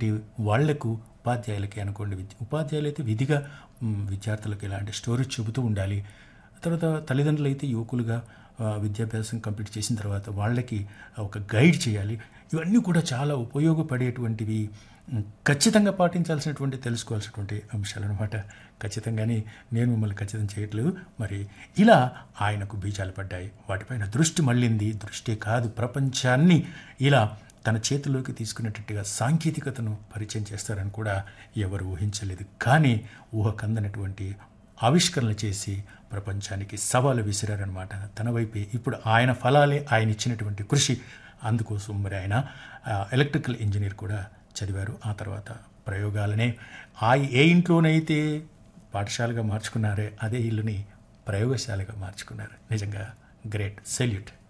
చదివేటువంటి వాళ్లకు ఉపాధ్యాయులకి అనుకోండి విద్య ఉపాధ్యాయులు అయితే విధిగా మ్, విద్యార్థులకు ఇలాంటి స్టోరీస్ చెబుతూ ఉండాలి తర్వాత తల్లిదండ్రులు అయితే యువకులుగా ఆ, విద్యాభ్యాసం కంప్లీట్ చేసిన తర్వాత వాళ్ళకి ఒక గైడ్ చేయాలి ఇవన్నీ కూడా చాలా ఉపయోగపడేటువంటివి మ్, ఖచ్చితంగా పాటించాల్సినటువంటి తెలుసుకోవాల్సినటువంటి అంశాలు అనమాట ఖచ్చితంగానే నేను మిమ్మల్ని ఖచ్చితం చేయట్లేదు మరి ఇలా ఆయనకు బీజాలు పడ్డాయి వాటిపైన దృష్టి మళ్ళింది దృష్టి కాదు ప్రపంచాన్ని ఇలా తన చేతిలోకి తీసుకునేటట్టుగా సాంకేతికతను పరిచయం చేస్తారని కూడా ఎవరు ఊహించలేదు కానీ ఊహకందనటువంటి ఆవిష్కరణలు చేసి ప్రపంచానికి సవాలు విసిరారనమాట తన వైపే ఇప్పుడు ఆయన ఫలాలే ఆయన ఇచ్చినటువంటి కృషి అందుకోసం మరి ఆయన ఆ, ఎలక్ట్రికల్ ఇంజనీర్ కూడా చదివారు ఆ తర్వాత ప్రయోగాలనే ఆ ఏ ఇంట్లోనైతే పాఠశాలగా మార్చుకున్నారే అదే ఇల్లుని ప్రయోగశాలగా మార్చుకున్నారు నిజంగా గ్రేట్ సెల్యూట్